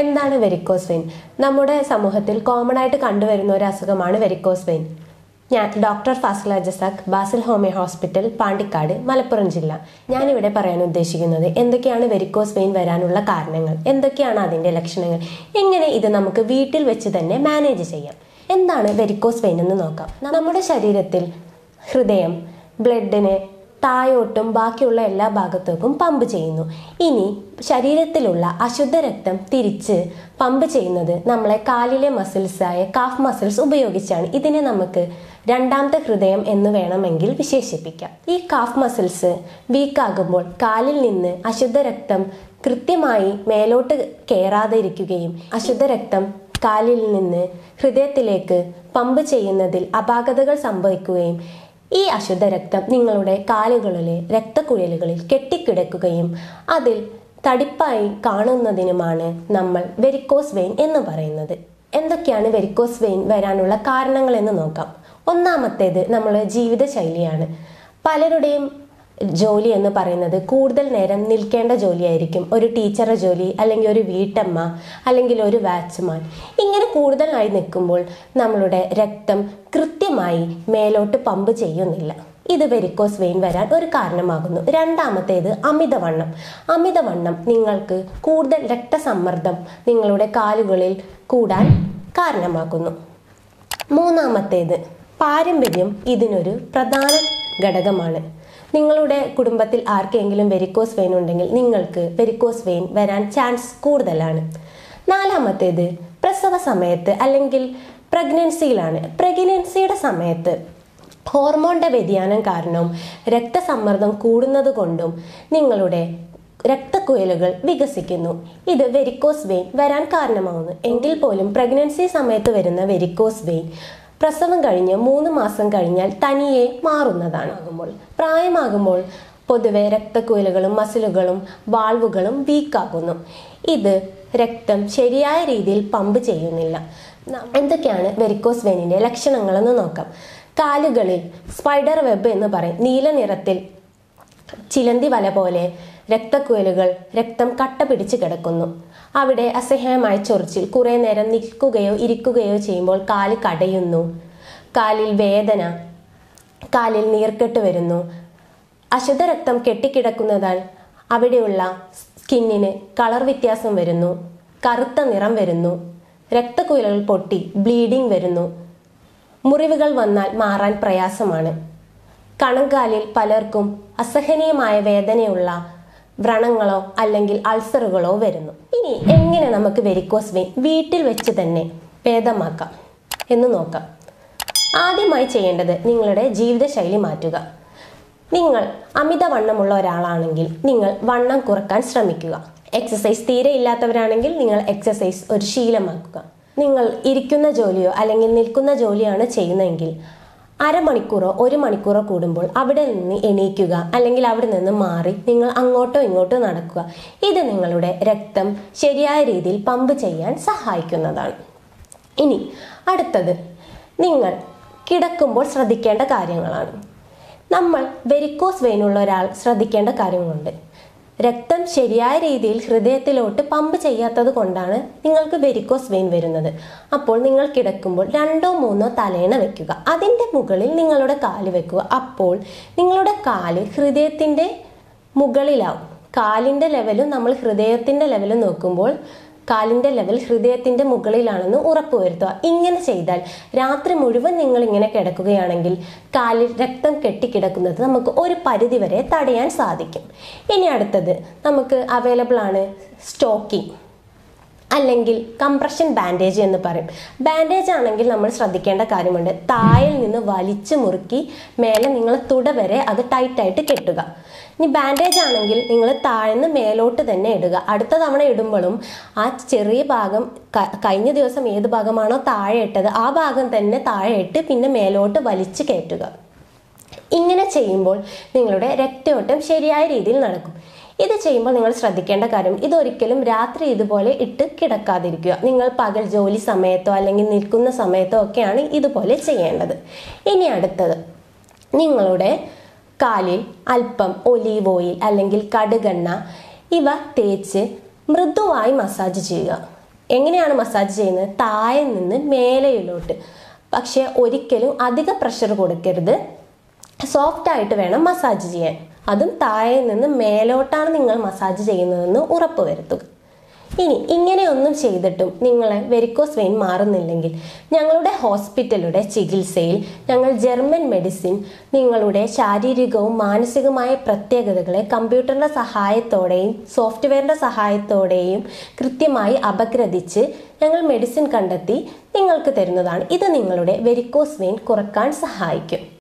എന്താണ് varicose vein നമ്മുടെ സമൂഹത്തിൽ കോമൺ ആയിട്ട് കണ്ടുവരുന്ന ഒരു അസുഖമാണ് വെരിക്കോസ് വെയിൻ ഞാൻ doctor Fasila Jasakh Basil homoeo hospital Pandikkad Malappuram ജില്ല ഞാനിവിടെ പറയാൻ ഉദ്ദേശിക്കുന്നത് എന്തൊക്കെയാണ് വെരിക്കോസ് വെയിൻ വരാനുള്ള കാരണങ്ങൾ എന്തൊക്കെയാണ് അതിൻ്റെ ലക്ഷണങ്ങൾ എങ്ങനെ ഇത് നമുക്ക് വീട്ടിൽ വെച്ച് തന്നെ മാനേജ് ചെയ്യാം എന്താണ് വെരിക്കോസ് വെയിൻ എന്ന് നോക്കാം നമ്മുടെ ശരീരത്തിൽ ഹൃദയം ബ്ലഡിനെ തായോട്ടും ബാക്കിയുള്ള എല്ലാ ഭാഗത്തേക്കും പമ്പ് ചെയ്യുന്നു ഇനി ശരീരത്തിലുള്ള അശുദ്ധ രക്തം തിരിച്ച് പമ്പ് ചെയ്യുന്നത് നമ്മളെ കാലിലെ മസിൽസായ കാഫ് മസിൽസ് ഉപയോഗിച്ചാണ് ഇതിനെ നമുക്ക് രണ്ടാമത്തെ ഹൃദയം എന്ന് വേണമെങ്കിൽ വിശേഷിപ്പിക്കാം ഈ കാഫ് മസിൽസ് വീക്കാകുമ്പോൾ കാലിൽ നിന്ന് അശുദ്ധ രക്തം കൃത്യമായി മേലോട്ട് കയറാതെ ഇരിക്കുകയും അശുദ്ധ രക്തം കാലിൽ നിന്ന് ഹൃദയത്തിലേക്ക് പമ്പ് ചെയ്യുന്നതിൽ അപാകതകൾ സംഭവിക്കുകയും ഈ അശുദ്ധ രക്തം നിങ്ങളുടെ കാലുകളിലെ രക്തക്കുഴലുകളിൽ കെട്ടിക്കിടക്കുകയും അതിൽ തടിപ്പായി കാണുന്നതിനുമാണ് നമ്മൾ വെരിക്കോസ് വെയിൻ എന്ന് പറയുന്നത് എന്തൊക്കെയാണ് വെരിക്കോസ് വെയിൻ വരാനുള്ള കാരണങ്ങൾ എന്ന് നോക്കാം ഒന്നാമത്തേത് നമ്മുടെ ജീവിതശൈലിയാണ് പലരുടെയും ജോലി എന്ന് പറയുന്നത് കൂടുതൽ നേരം നിൽക്കേണ്ട ജോലിയായിരിക്കും ഒരു ടീച്ചറുടെ ജോലി അല്ലെങ്കിൽ ഒരു വീട്ടമ്മ അല്ലെങ്കിൽ ഒരു വാച്ച്മാൻ ഇങ്ങനെ കൂടുതലായി നിൽക്കുമ്പോൾ നമ്മളുടെ രക്തം കൃത്യമായി മേലോട്ട് പമ്പ് ചെയ്യുന്നില്ല ഇത് വെരിക്കോസ് വെയിൻ വരാൻ ഒരു കാരണമാകുന്നു രണ്ടാമത്തേത് അമിതവണ്ണം അമിതവണ്ണം നിങ്ങൾക്ക് കൂടുതൽ രക്തസമ്മർദ്ദം നിങ്ങളുടെ കാലുകളിൽ കൂടാൻ കാരണമാക്കുന്നു മൂന്നാമത്തേത് പാരമ്പര്യം ഇതിനൊരു പ്രധാന ഘടകമാണ് നിങ്ങളുടെ കുടുംബത്തിൽ ആർക്കെങ്കിലും വെരിക്കോസ് വെയിൻ ഉണ്ടെങ്കിൽ നിങ്ങൾക്ക് വെരിക്കോസ് വെയിൻ വരാൻ ചാൻസ് കൂടുതലാണ് നാലാമത്തേത് പ്രസവ സമയത്ത് അല്ലെങ്കിൽ പ്രഗ്നൻസിയിലാണ് പ്രഗ്നൻസിയുടെ സമയത്ത് ഹോർമോണിന്റെ വ്യതിയാനം കാരണവും രക്തസമ്മർദ്ദം കൂടുന്നത് കൊണ്ടും നിങ്ങളുടെ രക്തക്കുഴലുകൾ വികസിക്കുന്നു ഇത് വെരിക്കോസ് വെയിൻ വരാൻ കാരണമാകുന്നു എങ്കിൽ പോലും പ്രഗ്നൻസി സമയത്ത് വരുന്ന വെരിക്കോസ് വെയിൻ പ്രസവം കഴിഞ്ഞ് മൂന്ന് മാസം കഴിഞ്ഞാൽ തനിയെ മാറുന്നതാണ് ആകുമ്പോൾ പ്രായമാകുമ്പോൾ പൊതുവെ രക്തക്കുഴലുകളും മസിലുകളും വാൾവുകളും വീക്കാകുന്നു ഇത് രക്തം ശരിയായ രീതിയിൽ പമ്പ് ചെയ്യുന്നില്ല ന- എന്തൊക്കെയാണ് വെരിക്കോസ് വെയിനിന്റെ ലക്ഷണങ്ങളെന്ന് നോക്കാം കാലുകളിൽ സ്പൈഡർ വെബ് എന്ന് പറയും നീല നിറത്തിൽ ചിലന്തി വല പോലെ രക്തക്കുഴലുകൾ രക്തം കട്ട പിടിച്ച് കിടക്കുന്നു അവിടെ അസഹ്യമായ ചൊറിച്ചിൽ കുറേ നേരം നിൽക്കുകയോ ഇരിക്കുകയോ ചെയ്യുമ്പോൾ കാല് കടയുന്നു കാലിൽ വേദന കാലിൽ നീർക്കെട്ട് വരുന്നു അശുദ്ധ രക്തം കെട്ടിക്കിടക്കുന്നതാൽ അവിടെയുള്ള സ്കിന്നിന് കളർ വ്യത്യാസം വരുന്നു കറുത്ത നിറം വരുന്നു രക്തക്കുഴലുകൾ പൊട്ടി ബ്ലീഡിംഗ് വരുന്നു മുറിവുകൾ വന്നാൽ മാറാൻ പ്രയാസമാണ് കണങ്കാലിൽ പലർക്കും അസഹനീയമായ വേദനയുള്ള വ്രണങ്ങളോ അല്ലെങ്കിൽ അൾസറുകളോ വരുന്നു ഇനി എങ്ങനെ നമുക്ക് വെരിക്കോസ് വെയിൻ വീട്ടിൽ വെച്ച് തന്നെ ഭേദമാക്കാം എന്ന് നോക്കാം ആദ്യമായി ചെയ്യേണ്ടത് നിങ്ങളുടെ ജീവിതശൈലി മാറ്റുക നിങ്ങൾ അമിതവണ്ണമുള്ള ഒരാളാണെങ്കിൽ നിങ്ങൾ വണ്ണം കുറക്കാൻ ശ്രമിക്കുക എക്സസൈസ് തീരെ ഇല്ലാത്തവരാണെങ്കിൽ നിങ്ങൾ എക്സസൈസ് ഒരു ശീലമാക്കുക നിങ്ങൾ ഇരിക്കുന്ന ജോലിയോ അല്ലെങ്കിൽ നിൽക്കുന്ന ജോലിയാണ് ചെയ്യുന്നതെങ്കിൽ അരമണിക്കൂറോ ഒരു മണിക്കൂറോ കൂടുമ്പോൾ അവിടെ നിന്ന് എണീക്കുക അല്ലെങ്കിൽ അവിടെ നിന്ന് മാറി നിങ്ങൾ അങ്ങോട്ടോ ഇങ്ങോട്ടോ നടക്കുക ഇത് നിങ്ങളുടെ രക്തം ശരിയായ രീതിയിൽ പമ്പ് ചെയ്യാൻ സഹായിക്കുന്നതാണ് ഇനി അടുത്തത് നിങ്ങൾ കിടക്കുമ്പോൾ ശ്രദ്ധിക്കേണ്ട കാര്യങ്ങളാണ് നമ്മൾ വെരിക്കോസ് വെയിനുള്ള ഒരാൾ ശ്രദ്ധിക്കേണ്ട കാര്യങ്ങളുണ്ട് രക്തം ശരിയായ രീതിയിൽ ഹൃദയത്തിലോട്ട് പമ്പ് ചെയ്യാത്തത് കൊണ്ടാണ് നിങ്ങൾക്ക് വെരിക്കോസ് വെയിൻ വരുന്നത് അപ്പോൾ നിങ്ങൾ കിടക്കുമ്പോൾ രണ്ടോ മൂന്നോ തലേണ വെക്കുക അതിൻ്റെ മുകളിൽ നിങ്ങളുടെ കാല് വെക്കുക അപ്പോൾ നിങ്ങളുടെ കാല് ഹൃദയത്തിൻ്റെ മുകളിലാവും കാലിൻ്റെ ലെവലും നമ്മൾ ഹൃദയത്തിൻ്റെ ലെവലും നോക്കുമ്പോൾ കാലിൻ്റെ ലെവൽ ഹൃദയത്തിൻ്റെ മുകളിലാണെന്ന് ഉറപ്പുവരുത്തുക ഇങ്ങനെ ചെയ്താൽ രാത്രി മുഴുവൻ നിങ്ങൾ ഇങ്ങനെ കിടക്കുകയാണെങ്കിൽ കാലിൽ രക്തം കെട്ടിക്കിടക്കുന്നത് നമുക്ക് ഒരു പരിധിവരെ തടയാൻ സാധിക്കും ഇനി അടുത്തത് നമുക്ക് അവൈലബിൾ ആണ് സ്റ്റോക്കിംഗ് അല്ലെങ്കിൽ കംപ്രഷൻ ബാൻഡേജ് എന്ന് പറയും ബാൻഡേജ് ആണെങ്കിൽ നമ്മൾ ശ്രദ്ധിക്കേണ്ട കാര്യമുണ്ട് തായിൽ നിന്ന് വലിച്ചു മുറുക്കി മേലെ നിങ്ങൾ തുട വരെ അത് ടൈറ്റായിട്ട് കെട്ടുക ഇനി ബാൻഡേജ് ആണെങ്കിൽ നിങ്ങൾ താഴ്ന്ന് മേലോട്ട് തന്നെ ഇടുക അടുത്ത തവണ ഇടുമ്പോഴും ആ ചെറിയ ഭാഗം ക- കഴിഞ്ഞ ദിവസം ഏത് ഭാഗമാണോ താഴെ ഇട്ടത് ആ ഭാഗം തന്നെ താഴെ ഇട്ട് പിന്നെ മേലോട്ട് വലിച്ചു കയറ്റുക ഇങ്ങനെ ചെയ്യുമ്പോൾ നിങ്ങളുടെ രക്തയോട്ടം ശരിയായ രീതിയിൽ നടക്കും ഇത് ചെയ്യുമ്പോൾ നിങ്ങൾ ശ്രദ്ധിക്കേണ്ട കാര്യം ഇതൊരിക്കലും രാത്രി ഇതുപോലെ ഇട്ട് കിടക്കാതിരിക്കുക നിങ്ങൾ പകൽ ജോലി സമയത്തോ അല്ലെങ്കിൽ നിൽക്കുന്ന സമയത്തോ ഒക്കെയാണ് ഇതുപോലെ ചെയ്യേണ്ടത് ഇനി അടുത്തത് നിങ്ങളുടെ കാലിൽ അല്പം ഒലീവ് ഓയിൽ അല്ലെങ്കിൽ കടുകെണ്ണ ഇവ തേച്ച് മൃദുവായി മസാജ് ചെയ്യുക എങ്ങനെയാണ് മസാജ് ചെയ്യുന്നത് താഴെ നിന്ന് മേലയിലോട്ട് പക്ഷേ ഒരിക്കലും അധിക പ്രഷർ കൊടുക്കരുത് സോഫ്റ്റ് ആയിട്ട് വേണം മസാജ് ചെയ്യാൻ അതും താഴെ നിന്ന് മേലോട്ടാണ് നിങ്ങൾ മസാജ് ചെയ്യുന്നതെന്ന് ഉറപ്പ് വരുത്തുക ഇനി ഇങ്ങനെയൊന്നും ചെയ്തിട്ടും നിങ്ങളെ വെരിക്കോസ് വെയിൻ മാറുന്നില്ലെങ്കിൽ ഞങ്ങളുടെ ഹോസ്പിറ്റലുടെ ചികിത്സയിൽ ഞങ്ങൾ ജർമ്മൻ മെഡിസിൻ നിങ്ങളുടെ ശാരീരികവും മാനസികമായ പ്രത്യേകതകളെ കമ്പ്യൂട്ടറിന്റെ സഹായത്തോടെയും സോഫ്റ്റ്വെയറിന്റെ സഹായത്തോടെയും കൃത്യമായി അപഗ്രഥിച്ച് ഞങ്ങൾ മെഡിസിൻ കണ്ടെത്തി നിങ്ങൾക്ക് തരുന്നതാണ് ഇത് നിങ്ങളുടെ വെരിക്കോസ് വെയിൻ കുറക്കാൻ സഹായിക്കും